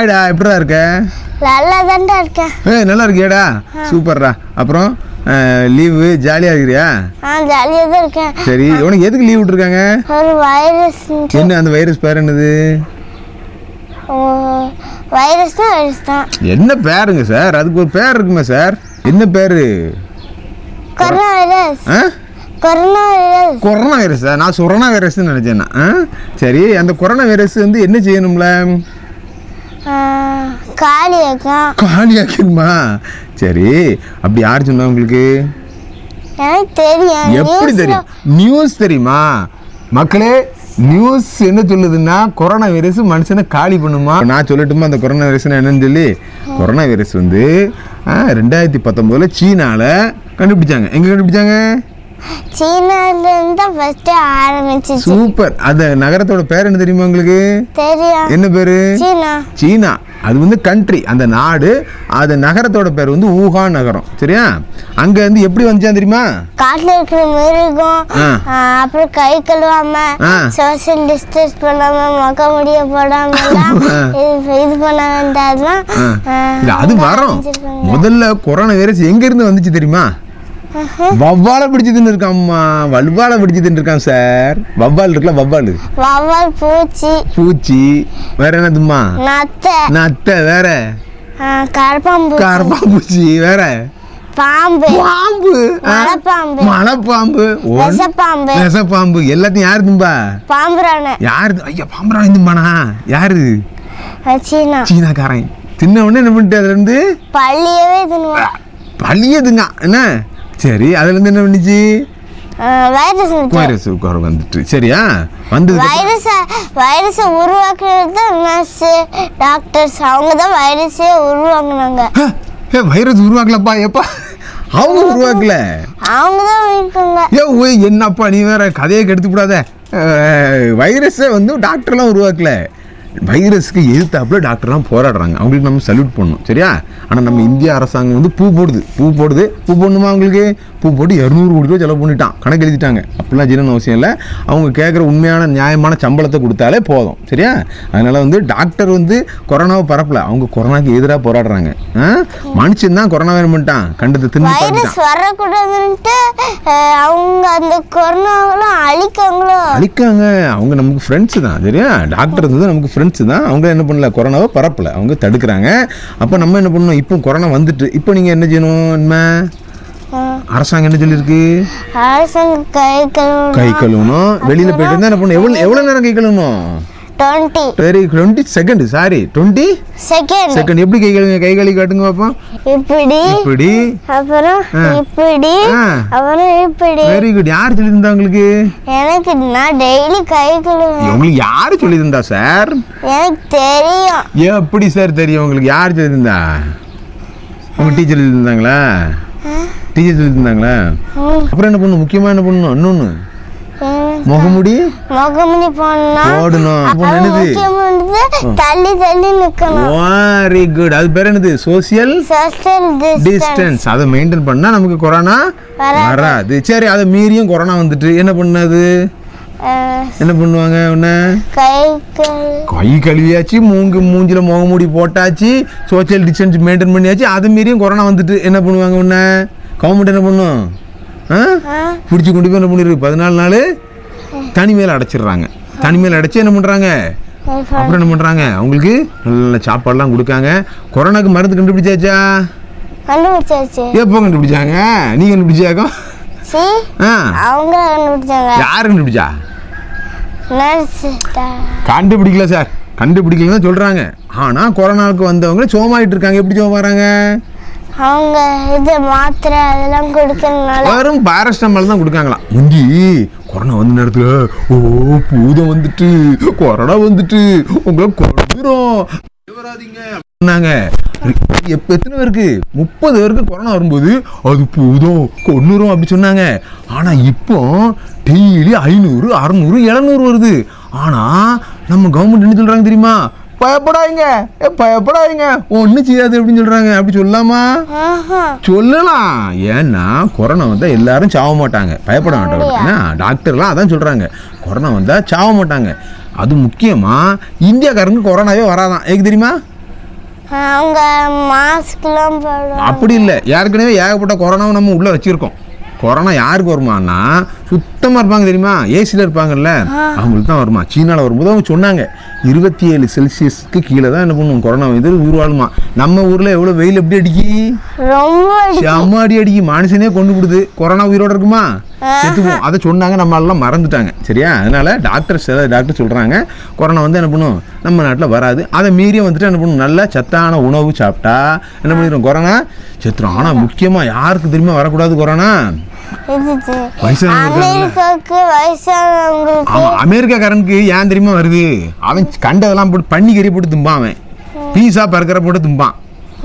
ஹாய்டா எப்படிடா இருக்க நல்லா தான்டா இருக்கேன் ஏய் நல்லா இருக்கியாடா சூப்பர்டா அப்புறம் லீவு ஜாலியாக இருக்கிறியா ஆ ஜாலியாக தான் இருக்கேன் சரி உனக்கு எதுக்கு லீவ் விட்டுருக்காங்க ஒரு வைரஸ் என்ன அந்த வைரஸ் பேர் என்னது வைரஸ் தான் வைரஸ் தான் என்ன பேருங்க சார் அதுக்கு ஒரு பேர் இருக்குமே சார் என்ன பேர் கொரோனா வைரஸ் ஆ கொரோனா வைரஸ் கொரோனா வைரஸா நான் கொரோனா வைரஸ்னு நினச்சேன் நான். ஆ சரி அந்த கொரோனா வைரஸ் வந்து என்ன செய்யணும்ல காலி இருக்கும் காலியாக்கணுமா சரி அப்படி யார் சொன்னா உங்களுக்கு எனக்கு தெரியும் எப்படி newsல- தெரியும் நியூஸ் தெரியுமா மக்களே நியூஸ் என்ன சொல்லுதுன்னா கொரோனா வைரஸ் மனுஷனை காலி பண்ணுமா நான் சொல்லட்டுமா அந்த கொரோனா வைரஸ் என்னன்னு சொல்லி கொரோனா வைரஸ் வந்து ஆ, ரெண்டாயிரத்தி பத்தொம்போதுல சீனால கண்டுபிடிச்சாங்க எங்க கண்டுபிடிச்சாங்க சீனால இருந்து தான் ஃபர்ஸ்ட் ஆரம்பிச்சிச்சு சூப்பர் அந்த நகரத்தோட பேர் என்ன தெரியுமா உங்களுக்கு தெரியும் என்ன பேரு சீனா சீனா அது வந்து கண்ட்ரி அந்த நாடு அது நகரத்தோட பேர் வந்து ஊகான் நகரம் சரியா அங்க இருந்து எப்படி வந்துச்சான் தெரியுமா காட்டுல இருக்கிற மிருகம் ஆ. ஆ, அப்புறம் கை கழுவாம ஆ. சோசியல் டிஸ்டன்ஸ் பண்ணாம மக்க முடிய போடாம எல்லாம் ஆ. இது இது பண்ண வேண்டாதான் ஆ. இல்ல அது வரும் முதல்ல கொரோனா வைரஸ் எங்க இருந்து வந்துச்சு தெரியுமா வவ்வால பிடிச்சதுன்னு இருக்காம்மா வல்வால பிடிச்சதுன்னு இருக்கான் சார் வவ்வால் இருக்குல்ல வவ்வால் வவ்வால் பூச்சி பூச்சி வேற என்னதும்மா நத்தை நத்தை வேற ஆ, கரப்பாம்பூச்சி கரப்பாம்பூச்சி வேற பாம்பு பாம்பு ஆ. மலைப்பாம்பு மலைப்பாம்பு ஒன்- விஷப்பாம்பு விஷப்பாம்பு எல்லாத்தையும் யாரு தும்பா பாம்புரான யாரு ஐயா பாம்புறான் தும்பானா யாரு சீனா சீனாக்காரன் தின்ன உடனே என்ன பண்ணிட்டு அதுல இருந்து பள்ளியவே தின்னுவான் பழியதுங்க என்ன சரி அதுல இருந்து என்ன பண்ணிச்சு வைரஸ் இருக்கு வைரஸ் உட்கார வந்துட்டு சரியா வந்தது வைரஸ வைரஸ உருவாக்குறது தான் நர்ஸ் டாக்டர்ஸ் அவங்க தான் வைரஸே உருவாக்குனாங்க வைரஸ் உருவாக்கலப்பா எப்பா அவங்க உருவாக்கல அவங்க தான் இருக்காங்க ஏ ஓய் என்னப்பா நீ வேற கதையை கெடுத்து விடாத வைரஸை வந்து டாக்டர்லாம் உருவாக்கல வைரஸ்க்கு எதிர்த்தாப்புல டாக்டர்லாம் போராடுறாங்க அவங்களுக்கு நம்ம சல்யூட் பண்ணணும் சரியா ஆனால் நம்ம இந்திய அரசாங்கம் வந்து பூ போடுது பூ போடுது பூ போடணுமா அவங்களுக்கு பூ போட்டு இரநூறு கோடி ரூபா செலவு பண்ணிட்டான் கணக்கு எழுதிட்டாங்க அப்படிலாம் செய்யணும்னு அவசியம் இல்லை அவங்க கேட்குற உண்மையான நியாயமான சம்பளத்தை கொடுத்தாலே போதும் சரியா அதனால் வந்து டாக்டர் வந்து கொரோனாவை பரப்பல அவங்க கொரோனாக்கு எதிராக போராடுறாங்க ஆ? மனுஷன் தான் கொரோனா வேணும் பண்ணிட்டான் கண்டத்தை தின்னு பரப்பிட்டான் வைரஸ் வரக்கூடாதுன்ட்டு அஹ், அவங்க அந்த கொரோனாவெல்லாம் அழிக்காங்களோ அழிக்காங்க அவங்க நமக்கு ஃப்ரெண்ட்ஸு தான் சரியா டாக்டர் வந்து நமக்கு ஃப்ரெண்ட்ஸு தான் அவங்க என்ன பண்ணல கொரோனாவை பரப்பல அவங்க தடுக்கிறாங்க அப்போ நம்ம என்ன பண்ணணும் இப்போ கொரோனா வந்துட்டு இப்போ நீங்கள் என்ன செய்யணும் என்ன அஹ், அரசாங்கம் என்ன சொல்லியிருக்கு அரசாங்கம் கை கழுவணும் கை கழுவணும் வெளியில் போயிட்டு இருந்தா என்ன பண்ணணும் எவ்வளோ எவ்வளோ நேரம் கை கழுவணும் டுவெண்ட்டி சரி twenty second sorry twenty second second எப்படி கை கழுவுங்க கை கழுவி காட்டுங்க பார்ப்போம் இப்படி இப்படி அப்புறம் ஆ. இப்படி ஆ. அப்புறம் இப்படி வெரி குட் யார் சொல்லியிருந்தா உங்களுக்கு எனக்கு நான் டெய்லி கை கழுவேன் உங்களுக்கு யார் சொல்லியிருந்தா சார் எனக்கு தெரியும் எப்படி சார் தெரியும் உங்களுக்கு யார் சொல்லியிருந்தா உங்க டீச்சர் இருந்தாங்களா டீச்சர் சொல்லியிருந்தாங்களா ம், அப்புறம் என்ன பண்ணணும் முக்கியமா என்ன பண்ணணும் இன்னொன்று எனக்கு முகமுடி முகமணி போனா போடணும் அப்போ என்னது முக்கியமானது தள்ளி தள்ளி நிக்கணும் வெரி குட் அது பேர் என்னது சோசியல் சோஷியல் டிஸ்டன்ஸ் டிஸ்டன்ஸ் அதை மெயின்டைன் பண்ணா நமக்கு கொரோனா வராது. வராது சரி அதை மீறியும் கொரோனா வந்துட்டு என்ன பண்ணாது என்ன பண்ணுவாங்க உன்ன கை கழு கை கழுவியாச்சு மூங்கு மூஞ்சில முகமூடி போட்டாச்சு சோஷியல் டிஸ்டன்ஸ் மெயின்டைன் பண்ணியாச்சு அது மீறியும் கொரோனா வந்துட்டு என்ன பண்ணுவாங்க உன்ன கவர்மெண்ட் என்ன பண்ணும் ஆ ஆ, பிடிச்சி கொண்டு போய் என்ன பண்ணிருக்கு பதினாலு நாள் தனிமையில் அடைச்சிடுறாங்க தனிமையில் அடைச்சி என்ன பண்ணுறாங்க இப்போ அப்புறம் என்ன பண்ணுறாங்க அவங்களுக்கு நல்ல சாப்பாடுலாம் கொடுக்காங்க கொரோனாக்கு மருந்து கண்டுபிடிச்சாச்சா கண்டுபிடிச்சாச்சு எப்போ கண்டுபிடிச்சாங்க நீ கண்டுபிடிச்சாக்கோ சி ஆ அவங்க கண்டுபிடிச்சாங்க யார் கண்டுபிடிச்சா நர்ஸ் கண்டுபிடிக்கல சார் கண்டுபிடிக்கலன்னு தான் சொல்கிறாங்க ஆனால் கொரோனாவுக்கு வந்தவங்க சோமாயிட்டு இருக்காங்க எப்படி சோமாறாங்க அவங்க இது மாத்திரை அதெல்லாம் கொடுக்கறதுனால வெறும் பாரஸ்டமால் தான் கொடுக்காங்களாம் முந்தி கொரோனா வந்த நேரத்தில் ஓ பூதம் வந்துட்டு கொரோனா வந்துட்டு உங்களை கொண்டுரும் சொன்னாங்க எப்போ எத்தனை பேருக்கு முப்பது பேருக்கு கொரோனா வரும்போது அது பூதம் கொன்னுரும் அப்படி சொன்னாங்க ஆனால் இப்போ டெய்லி ஐநூறு அறநூறு எழுநூறு வருது ஆனால் நம்ம கவர்மெண்ட் என்ன சொல்கிறாங்க தெரியுமா பயப்படாதீங்க ஏ பயப்படாதீங்க ஒன்றும் செய்யாது அப்படின்னு சொல்கிறாங்க அப்படி சொல்லலாமா ஆஹா சொல்லலாம் ஏன்னா கொரோனா வந்தால் எல்லாரும் சாவ மாட்டாங்க பயப்பட மாட்டாங்க ஏன்னா டாக்டர்லாம் அதான் சொல்கிறாங்க கொரோனா வந்தால் சாவ மாட்டாங்க அது முக்கியமாக இந்தியாக்காரங்க கொரோனாவே வராதான் எனக்கு தெரியுமா அவங்க மாஸ்க்லாம் போடுவாங்க அப்படி இல்லை ஏற்கனவே ஏகப்பட்ட கொரோனாவை நம்ம உள்ளே வச்சுருக்கோம் கொரோனா யாருக்கு வருமானா சுத்தமாக இருப்பாங்க தெரியுமா ஏசியில் இருப்பாங்கல்ல அவங்களுக்கு தான் வருமா சீனாவில் வரும்போது அவங்க சொன்னாங்க இருபத்தி ஏழு செல்சியஸ்க்கு கீழே தான் என்ன பண்ணுவோம் கொரோனா வந்து உயிர் வாழுமா நம்ம ஊரில் எவ்வளோ வெயில் எப்படி அடிக்கி ரொம்ப செம்ம அடி அடிக்கி மனுஷனே கொண்டு விடுது கொரோனா உயிரோட இருக்குமா செத்துப்போம் அதை சொன்னாங்க நம்ம எல்லாம் மறந்துட்டாங்க சரியா அதனால டாக்டர் சில டாக்டர் சொல்கிறாங்க கொரோனா வந்து என்ன பண்ணும் நம்ம நாட்டில் வராது அதை மீறியும் வந்துட்டு என்ன பண்ணும் நல்ல சத்தான உணவு சாப்பிட்டா என்ன பண்ணிடும் கொரோனா செத்துரும் ஆனால் முக்கியமாக யாருக்கு தெரியுமா வரக்கூடாது கொரோனா இது வயசானவங்க இருக்காங்கல்ல. அமெரிக்காவுக்கு வயசானவங்களுக்கு அவன் அமெரிக்காக்காரனுக்கு ஏன் தெரியுமா வருது அவன் கண்டதெல்லாம் போட்டு பண்ணி கறி போட்டு தும்பான் அவன் பீஸா பர்கரை போட்டு தும்பான்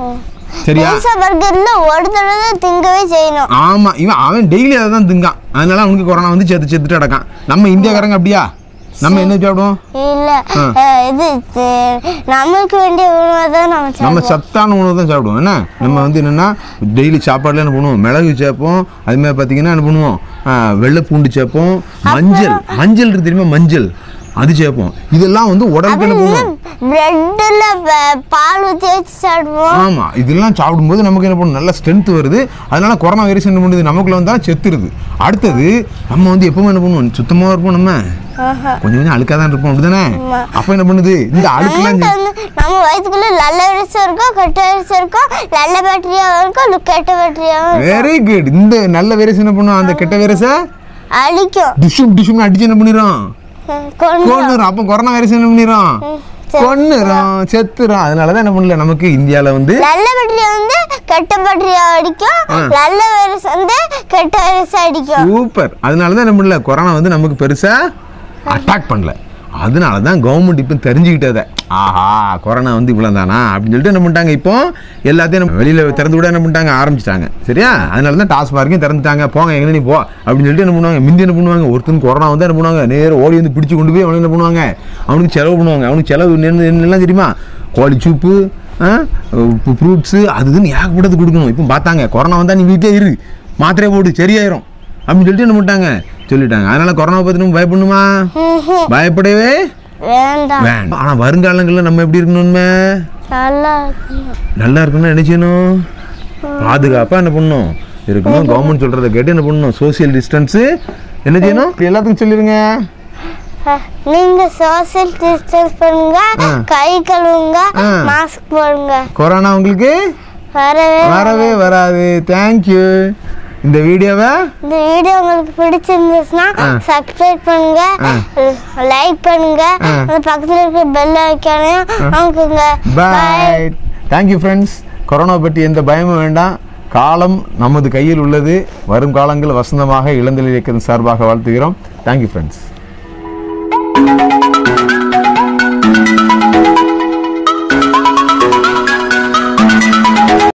சரியா பீஸா பர்கர்ல ஒரு தடவை தான் திங்கவே செய்யணும் ஆமா இவன் அவன் டெய்லி அதை தான் திங்கான் அதனால அவனுக்கு கொரோனா வந்து செத்து செத்துட்டு அடக்கான் நம்ம இந்தியாக்காரங்க அப்படியா நம்ம என்ன சாப்பிடுவோம் இல்ல அஹ், இது இது, நம்மளுக்கு வேண்டிய உணவை தான் நம்ம நம்ம சாப்பிடுவோம் சத்தான உணவு தான் சாப்பிடுவோம் என்ன நம்ம வந்து என்னன்னா டெய்லி சாப்பாடுல என்ன பண்ணுவோம் மிளகு சேர்ப்போம் அது மாதிரி பார்த்தீங்கன்னா என்ன பண்ணுவோம் ஆ, வெள்ளை பூண்டு சேர்ப்போம் மஞ்சள் மஞ்சள் இருக்கு தெரியுமா மஞ்சள் அது சேர்ப்போம் இதெல்லாம் வந்து உடம்புக்கு என்ன பண்ணுவோம் பிரெட்ல பால் ஊற்றி வச்சு சாப்பிடுவோம் ஆமா இதெல்லாம் சாப்பிடும்போது நமக்கு என்ன பண்ணும் நல்ல ஸ்ட்ரென்த் வருது அதனால கொரோனா வைரஸ் என்ன பண்ணுது நமக்குள்ள வந்தா செத்துருது அடுத்தது நம்ம வந்து எப்பவுமே என்ன பண்ணுவோம் சுத்தமா இருப்போம் நம்ம ஆஹா. கொஞ்சம் கொஞ்சம் அழுக்காக தான் இருப்போம் அப்படிதானே அப்ப என்ன பண்ணுது இந்த அழுக்குலாம் நம்மள்ட்ட வந்து நம்ம வயிற்றுக்குள்ள நல்ல வைரஸும் இருக்கும் கெட்ட வைரஸும் இருக்கும் நல்ல பேட்டரியாவும் இருக்கும் கெட்ட பேட்டரியாவும் இருக்கும். வெரி குட் இந்த நல்ல வைரஸ் என்ன பண்ணும் அந்த கெட்ட வைரஸை அழிக்கும் டிஷ்யூம் டிஷ்யூம் அடிச்சு என்ன பண்ணிடும் கொண்டு கொன்னுரும் அப்போ கொரோனா வைரஸ் என்ன பண்ணிடும் சரி. கொன்னுரும் செத்துரும் அதனால தான் என்ன பண்ணல நமக்கு இந்தியாவில் வந்து நல்ல பேட்டரி வந்து கெட்ட பேட்டரியா அடிக்கும் நல்ல வைரஸ் வந்து கெட்ட வைரஸ் அடிக்கும் சூப்பர் அதனால தான் என்ன பண்ணல கொரோனா வந்து நமக்கு பெருசா அட்டாக் பண்ணல அதனால தான் கவர்மெண்ட் இப்போ தெரிஞ்சுக்கிட்டதை ஆஹா கொரோனா வந்து இவ்வளோ தானா அப்படின்னு சொல்லிட்டு என்ன பண்ணிட்டாங்க இப்போ எல்லாத்தையும் நம்ம வெளியில திறந்து விட என்ன பண்ணிட்டாங்க ஆரம்பிச்சிட்டாங்க சரியா அதனால தான் டாஸ் பார்க்கையும் திறந்துட்டாங்க போங்க எங்கே நீ போ அப்படின்னு சொல்லிட்டு என்ன பண்ணுவாங்க முந்தி என்ன பண்ணுவாங்க ஒருத்தன் கொரோனா வந்து என்ன பண்ணுவாங்க நேரம் ஓடி வந்து பிடிச்சு கொண்டு போய் அவனுக்கு என்ன பண்ணுவாங்க அவனுக்கு செலவு பண்ணுவாங்க அவனுக்கு செலவு என்ன- என்னெல்லாம் தெரியுமா கோழி சூப்பு ஃப்ரூட்ஸு அது இதுன்னு ஏகப்பட்டது கொடுக்கணும் இப்போ பார்த்தாங்க கொரோனா வந்தால் நீ வீட்டே இரு மாத்திரையை போடு சரியாயிரும் அப்படின்னு சொல்லிட்டு என்ன பண்ணிட்டாங்க சொல்லிட்டாங்க அதனால கொரோனா பற்றி நம்ம பயப்படணுமா பயப்படவே வேண்டாம் வேண்டாம் ஆனால் வருங்காலங்களில் நம்ம எப்படி இருக்கணுமே நல்லா இருக்கணும் நல்லா இருக்கணும்னா என்ன செய்யணும் பாதுகாப்பாக என்ன பண்ணணும் இருக்கணும் கவர்மெண்ட் சொல்கிறத கேட்டு என்ன பண்ணணும் சோஷியல் டிஸ்டன்ஸு என்ன செய்யணும் இப்படி எல்லாத்துக்கும் சொல்லிடுங்க அஹ், நீங்க சோசியல் டிஸ்டன்ஸ் பண்ணுங்க கை கழுவுங்க ஆ. மாஸ்க் போடுங்க கொரோனா உங்களுக்கு வரவே வரவே வராது தேங்க்யூ இந்த வீடியோவை இந்த வீடியோ உங்களுக்கு பிடிச்சிருந்துச்சுன்னா ஆ. சப்ஸ்கிரைப் பண்ணுங்க லைக் பண்ணுங்க ஆ. அந்த பக்கத்துல இருக்க பெல் ஐக்கானையும் அமுக்குங்க பாய் தேங்க்யூ ஃப்ரெண்ட்ஸ் கொரோனா பற்றி எந்த பயமும் வேண்டாம் காலம் நமது கையில் உள்ளது வரும் காலங்கள் வசந்தமாக இளந்தல் இயக்கத்தின் சார்பாக வாழ்த்துகிறோம் தேங்க்யூ ஃப்ரெண்ட்ஸ்